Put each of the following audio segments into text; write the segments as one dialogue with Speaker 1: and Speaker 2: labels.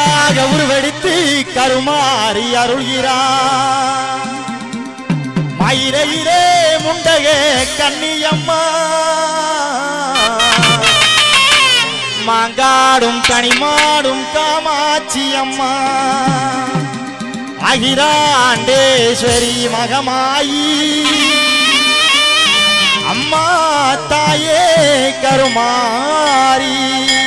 Speaker 1: கருணாக உருவெடுத்து கருமாறி அருள்கிறார் மயிரையிலே முண்டகே கன்னியம்மா மாங்காடும் கனிமாடும் காமாட்சி அம்மா அகிராண்டேஸ்வரி மகமாயி அம்மா தாயே கருமாரி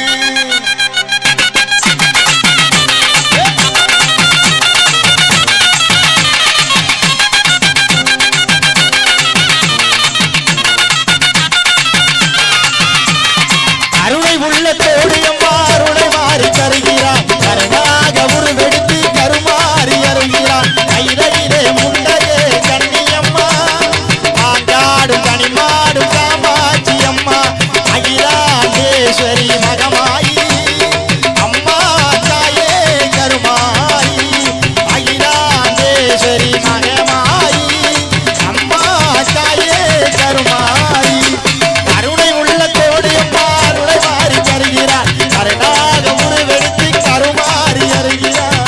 Speaker 1: அருளை உள்ளத்தோடு அம்மா அருளை மாறி தருகிறார் கருணாக உருவெடுத்து கருமாறி அருகிறார் கையிலே முண்டையே கண்ணியம்மா ஆங்காடும் கனிமாடும் காமாட்சி அம்மா அகிலாண்டேஸ்வரி மகமாயி அம்மா தாயே கருமாயி அகிலாண்டேஸ்வரி மகமாயி அம்மா தாயே கருமாயி கருணை உள்ளத்தோடு அம்மா அருளை மாறி தருகிறார் கருணாக உருவெடுத்து கருமாறி அருகிறார்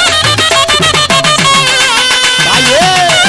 Speaker 1: தாயே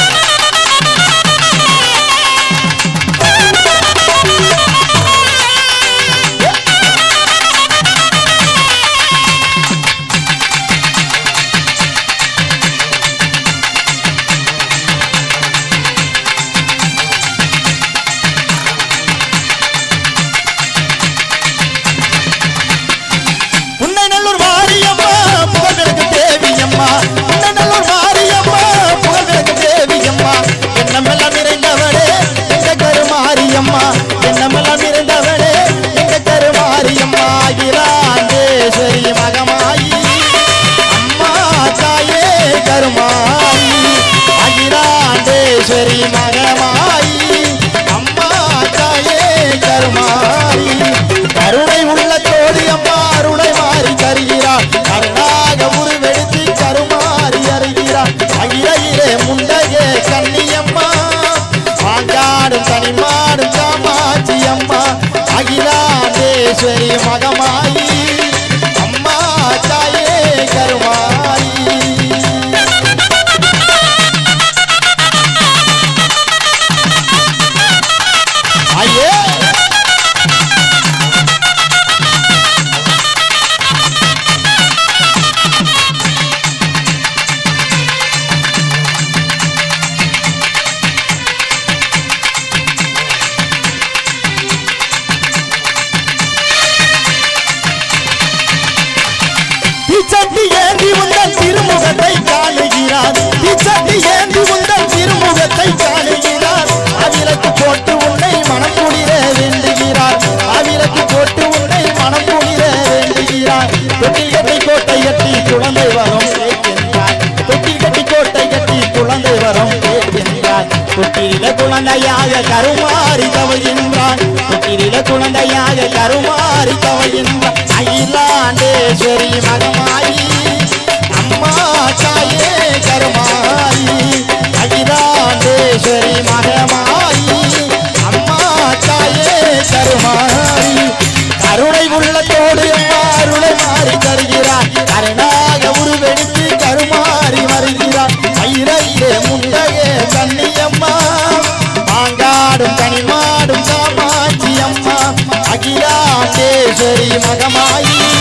Speaker 1: உன்னை நல்லூர் மாரியம்மா புகழ்விளக்கு தேவியம்மா உன்னை நல்லூர் மாரியம்மா புகழ்விளக்கு தேவியம்மா எண்ணமெல்லாம் நிறைந்தவளே எங்க கருமாரியம்மா எண்ணமெல்லாம் நிறைந்தவளே எங்க கருமாரியம்மா அகிலாண்டேஸ்வரி மகமாயி அம்மா தாயே கருமாயி அகிலாண்டேஸ்வரி மகமாயி அம்மா தாயே கருமாயி கருணை உள்ளத்தோடு அம்மா அருளை மாறி தருகிறார் கருணாக உருவெடுத்து கருமாறி அருகிறார் அகிலையிலே முண்டையே கன்னியம்மா மாங்காடும் தனிமாடும் காமாட்சி அம்மா அகிலாண்டேஸ்வரி மகமாயி அம்மா தாயே கருமாயி ஐயே தீச்சட்டி ஏந்தி உந்தன் திருமுகத்தை காணுகிறார் தீச்சட்டி ஏந்தி உந்தன் திருமுகத்தை காணுகிறார் அவிலக்கு போட்டு உன்னை மனம் குளிர வேண்டுகிறார் அவிலக்கு போட்டு உன்னை மனம் குளிர வேண்டுகிறார் தொட்டில் கட்டி கோட்டை கட்டி குழந்தை வரும் கேட்கின்றார் தொட்டில் கட்டி கோட்டை கட்டி குழந்தை வரும் கேட்கின்றார் தொட்டில குழந்தையாக கருமாறி தவழ்கின்றான் தொட்டில குழந்தையாக கருமாறி தவழ்கின்றான் அகிலாண்டேஸ்வரி மகமாயி அம்மா தாயே கருமாயி அகிலாண்டேஸ்வரி மகமாயி அம்மா தாயே கருமாயி கருணை உள்ளத்தோடு அம்மா அருளை மாறி தருகிறார் கருணாக உருவெடுத்து கருமாறி வருகிறார் மயிரையிலே முண்டையே கண்ணியம்மா மாங்காடும் கனிமாடும் காமாட்சி அம்மா அகிலாண்டேஸ்வரி மகமாயி